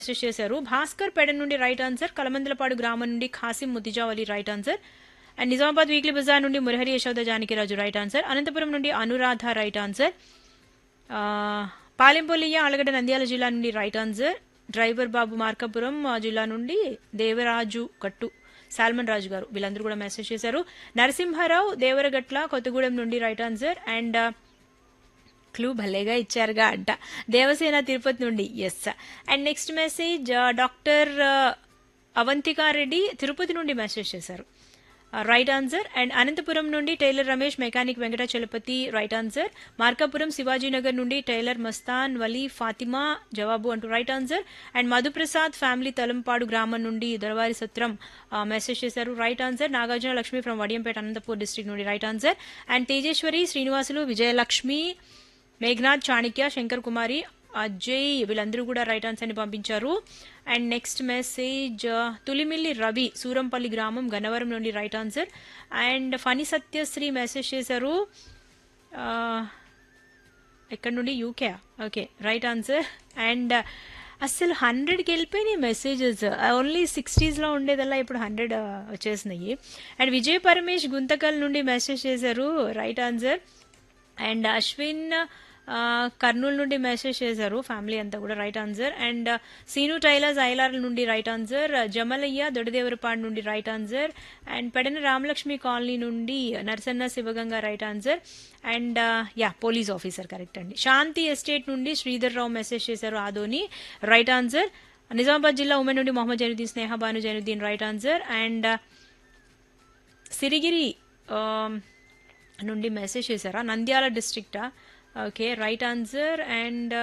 message చేశారు భాస్కర్ పెడ నుండి రైట్ ఆన్సర్ కలమందలపాడు గ్రామం నుండి Khasim Mutijavali right answer and Nizamabad weekly bazaar నుండి మురహరి యశోద జానకిరాజు రైట్ ఆన్సర్ అనంతపురం నుండి అనురాధ రైట్ ఆన్సర్ ఆ, పాలెంపొలియ ఆలగడ్డ నంద్యాల జిల్లా నుండి right answer driver Babu Markapuram ఆ, జిల్లా నుండి దేవరాజు కట్టు సాల్మన్ రాజు గారు వీళ్ళందరూ కూడా మెసేజ్ చేశారు నరసింహారావు దేవరగట్ల కొత్తగూడెం నుండి రైట్ ఆన్సర్ అండ్ క్లూ భలేగా ఇచ్చారుగా అంట దేవసేన తిరుపతి నుండి yes and next message doctor Avanthika Reddy Tirupati నుండి మెసేజ్ చేశారు రైట్ ఆన్సర్ అండ్ అనంతపురం నుండి tailor Ramesh mechanic Venkatachalapathi right answer Markapuram Shivajinagar నుండి టైలర్ మస్తాన్ వలీ ఫాతిమా జవాబు అంటూ right answer and Madhuprasad family Talampadu గ్రామం నుండి దొరవారి సత్రం మెసేజ్ చేశారు right answer Nagarjuna Lakshmi from Vadiyampeta Anantapur district నుండి right answer and Tejeswari Srinivasulu Vijayalakshmi Meghanath Chanakya Shankar Kumari Ajay వీళ్ళందరూ కూడా రైట్ ఆన్సర్ ని పంపించారు and next message Tulimilli Ravi Surampalli గ్రామం గన్నవరం నుండి right answer and Phani Satyasri message చేశారు ఆ, ఎక్కడ నుండి UK okay right answer and అసలు హండ్రెడ్కి వెళ్ళిపోయినాయి మెసేజెస్ ఓన్లీ సిక్స్టీస్లో ఉండేదల్లా ఇప్పుడు హండ్రెడ్ వచ్చేసినాయి అండ్ విజయ్ పరమేష్ గుంతకల్ నుండి మెసేజ్ చేశారు రైట్ ఆన్సర్ అండ్ అశ్విన్ ఆ, కర్నూలు నుండి మెసేజ్ చేశారు ఫ్యామిలీ అంతా కూడా right answer and Seenu tailors Ailar నుండి రైట్ ఆన్సర్ జమలయ్య దొడదేవరపాడు నుండి right answer and Pedana Ramalakshmi colony నుండి Narasanna Sivaganga right answer and ya police officer correct అండి శాంతి ఎస్టేట్ నుండి శ్రీధర్ రావు మెసేజ్ చేశారు ఆదోని రైట్ ఆన్సర్ నిజామాబాద్ జిల్లా ఉమెన్ నుండి Mohammed Zainuddin Sneha Bhanu Zainuddin right answer and Sirigiri um, నుండి మెసేజ్ చేశారా నంద్యాల డిస్ట్రిక్టా okay right answer and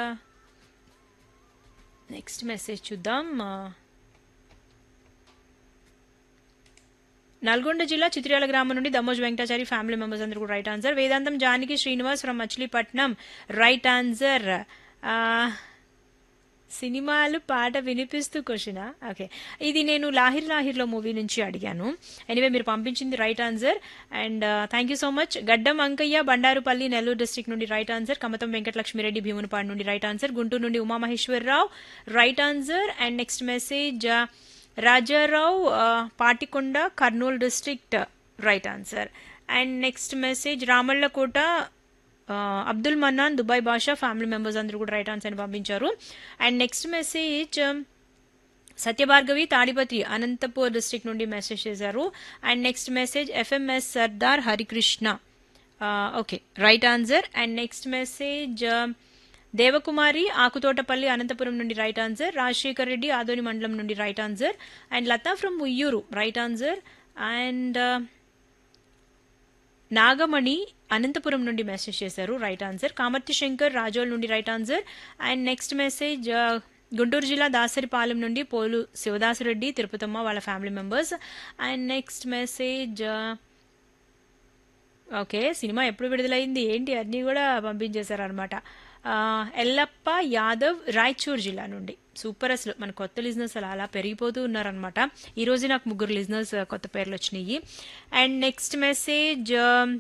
next message చూద్దాం ఆ, నల్గొండ జిల్లా చిత్రియాల గ్రామం నుండి దమోజ్ వెంకటాచారి ఫ్యామిలీ మెంబర్స్ అందరూ కూడా right answer Vedantam Janaki Srinivas from Machilipatnam right answer ఆ, సినిమాలు పాట వినిపిస్తూ క్వశ్చనా ఓకే ఇది నేను లాహిర్ లాహిర్లో మూవీ నుంచి అడిగాను ఎనివే మీరు పంపించింది right answer and thank you so much Gaddam Ankayya Bandarupalli Nellore district నుండి రైట్ ఆన్సర్ కమతం వెంకటలక్ష్మిరెడ్డి భీమునిపాడు నుండి రైట్ ఆన్సర్ గుంటూరు నుండి Umamaheswara Rao right answer and next message Raja Rao ఆ, Patikonda Kurnool district right answer and next message Ramallakota ఆ, Abdul Mannan Dubai Basha family members అందరూ కూడా రైట్ ఆన్సర్ పంపించారు and next message Satyabhargavi Tadipatri Anantapur district నుండి message చేశారు and next message FMS Sardar Harikrishna okay right answer and next message Devakumari Akuthotapalli Anantapuram నుండి right answer Rajasekhar Reddy Adoni మండలం నుండి right answer and Latha from Uyyuru right answer and Nagamani Anantapuram నుండి మెసేజ్ చేశారు రైట్ ఆన్సర్ కామర్తి శంకర్ రాజోల్ నుండి right answer and next message ఆ, గుంటూరు జిల్లా దాసరిపాలెం నుండి పోలు శివదాసరెడ్డి తిరుపతమ్మ వాళ్ళ family members and next message ఆ, ఓకే సినిమా ఎప్పుడు విడుదలైంది ఏంటి అన్నీ కూడా పంపించేశారు అనమాట ఎల్లప్ప యాదవ్ రాయచూర్ జిల్లా నుండి సూపర్ అసలు మన కొత్త లిజినెస్ అలా అలా పెరిగిపోతూ ఉన్నారనమాట ఈ రోజు నాకు ముగ్గురు లిజినెస్ కొత్త పేర్లు వచ్చినాయి and next message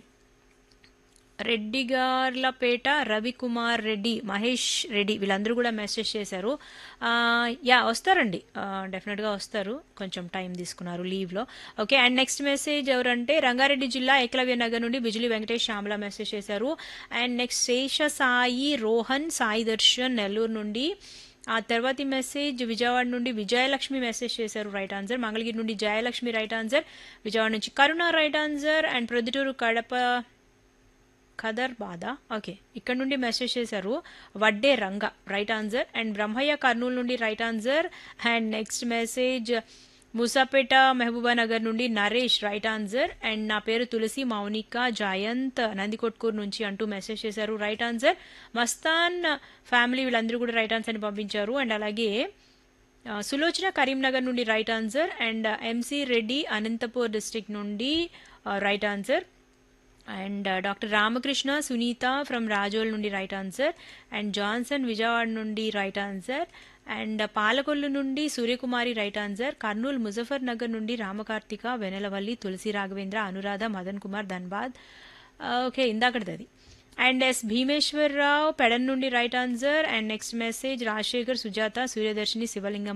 Reddy Garlapeta Ravikumar Reddy Mahesh Reddy వీళ్ళందరూ కూడా మెసేజ్ చేశారు ఆ, యా వస్తారండి ఆ, డెఫినెట్గా వస్తారు కొంచెం టైం తీసుకున్నారు లీవ్లో ఓకే అండ్ నెక్స్ట్ మెసేజ్ ఎవరంటే రంగారెడ్డి జిల్లా ఏకలవ్య నగర్ నుండి బిజిలీ వెంకటేష్ శ్యామల మెసేజ్ చేశారు అండ్ నెక్స్ట్ శేష సాయి రోహన్ సాయి దర్శన్ నెల్లూరు నుండి ఆ తర్వాతి మెసేజ్ విజయవాడ నుండి విజయలక్ష్మి మెసేజ్ చేశారు రైట్ ఆన్సర్ మంగళగిరి నుండి జయలక్ష్మి రైట్ ఆన్సర్ విజయవాడ నుంచి Karuna right answer and Proddatur Kadapa Khader బాధ ఓకే ఇక్కడ నుండి మెసేజ్ చేశారు Vadde Ranga right answer and Brahmayya Kurnool నుండి right answer and next message Musapeta Mahabubnagar నుండి నరేష్ రైట్ ఆన్సర్ అండ్ నా పేరు తులసి మౌనిక జయంత్ నందికొట్కూరు నుంచి అంటూ మెసేజ్ చేశారు రైట్ ఆన్సర్ మస్తాన్ ఫ్యామిలీ వీళ్ళందరూ కూడా రైట్ ఆన్సర్ని పంపించారు అండ్ అలాగే ఆ, సులోచన కరీంనగర్ నుండి right answer and MC Reddy Anantapur district నుండి right answer and doctor Ramakrishna Sunitha from Razole నుండి right answer and Johnson Vijayawada నుండి రైట్ ఆన్సర్ అండ్ పాలకొల్లు నుండి సూర్యకుమారి రైట్ ఆన్సర్ కర్నూలు ముజఫర్ నగర్ నుండి రామకార్తిక వెనలవల్లి తులసి రాఘవేంద్ర అనురాధ మదన్ కుమార్ ధన్బాద్ ఓకే ఇందాకటిది అది అండ్ ఎస్ భీమేశ్వరరావు పెడన్ నుండి right answer and next message Rajasekhar Sujatha Suryadarshini శివలింగం